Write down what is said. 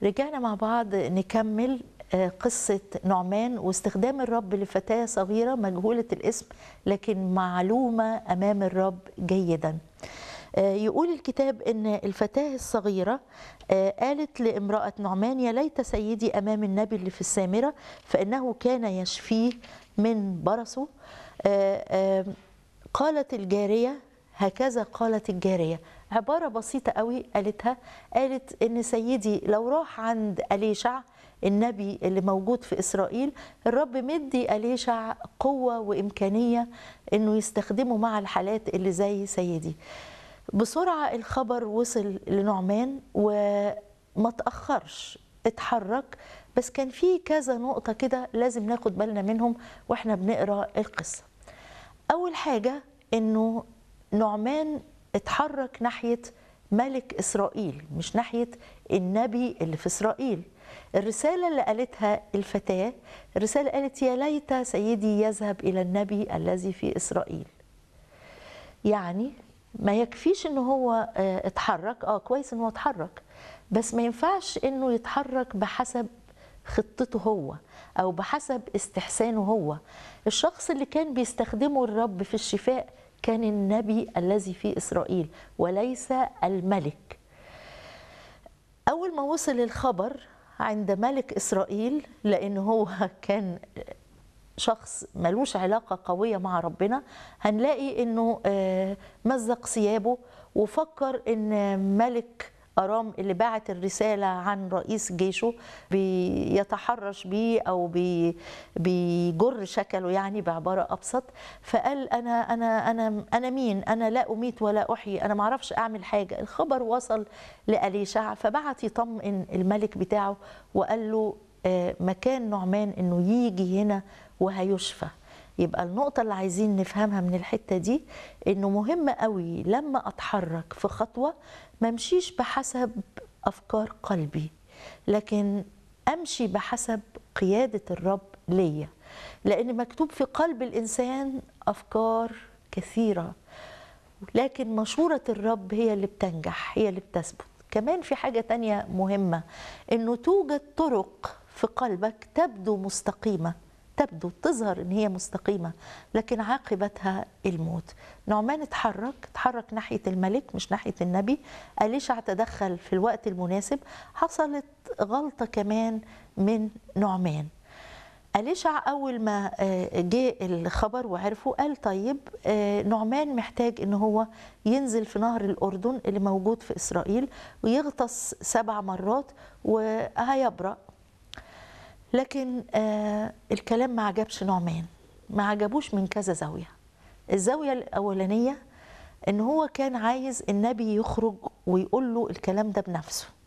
رجعنا مع بعض نكمل آه، قصة نعمان واستخدام الرب لفتاة صغيرة مجهولة الاسم لكن معلومة أمام الرب جيدا آه، يقول الكتاب ان الفتاه الصغيره آه، قالت لامراه نعمان يا ليت سيدي امام النبي اللي في السامره فانه كان يشفيه من برصه آه، آه، قالت الجاريه هكذا قالت الجاريه عباره بسيطه قوي قالتها قالت ان سيدي لو راح عند اليشع النبي اللي موجود في اسرائيل الرب مدي اليشع قوه وامكانيه انه يستخدمه مع الحالات اللي زي سيدي بسرعة الخبر وصل لنعمان وما تأخرش اتحرك بس كان في كذا نقطة كده لازم ناخد بالنا منهم واحنا بنقرا القصة أول حاجة إنه نعمان اتحرك ناحية ملك إسرائيل مش ناحية النبي اللي في إسرائيل الرسالة اللي قالتها الفتاة الرسالة قالت يا ليت سيدي يذهب إلى النبي الذي في إسرائيل يعني ما يكفيش ان هو آه، اتحرك اه كويس ان هو اتحرك بس ما ينفعش انه يتحرك بحسب خطته هو او بحسب استحسانه هو الشخص اللي كان بيستخدمه الرب في الشفاء كان النبي الذي في اسرائيل وليس الملك اول ما وصل الخبر عند ملك اسرائيل لان هو كان شخص ملوش علاقة قوية مع ربنا هنلاقي انه آه، مزق ثيابه وفكر ان ملك أرام اللي بعت الرسالة عن رئيس جيشه بيتحرش بيه أو بي بيجر شكله يعني بعبارة أبسط فقال أنا أنا أنا أنا مين؟ أنا لا أميت ولا أحيي أنا معرفش أعمل حاجة الخبر وصل لأليشع فبعت يطمئن الملك بتاعه وقال له آه، مكان نعمان إنه يجي هنا وهيشفى يبقى النقطة اللي عايزين نفهمها من الحتة دي إنه مهم قوي لما أتحرك في خطوة ما امشيش بحسب أفكار قلبي لكن أمشي بحسب قيادة الرب ليا لأن مكتوب في قلب الإنسان أفكار كثيرة لكن مشورة الرب هي اللي بتنجح هي اللي بتثبت كمان في حاجة تانية مهمة إنه توجد طرق في قلبك تبدو مستقيمة تبدو تظهر ان هي مستقيمه لكن عاقبتها الموت نعمان اتحرك اتحرك ناحيه الملك مش ناحيه النبي اليشع تدخل في الوقت المناسب حصلت غلطه كمان من نعمان أليشع أول ما آه، جه الخبر وعرفه قال طيب آه، نعمان محتاج إن هو ينزل في نهر الأردن اللي موجود في إسرائيل ويغطس سبع مرات وهيبرأ لكن آه الكلام ما عجبش نعمان ما عجبوش من كذا زاوية الزاوية الأولانية إن هو كان عايز النبي يخرج ويقول له الكلام ده بنفسه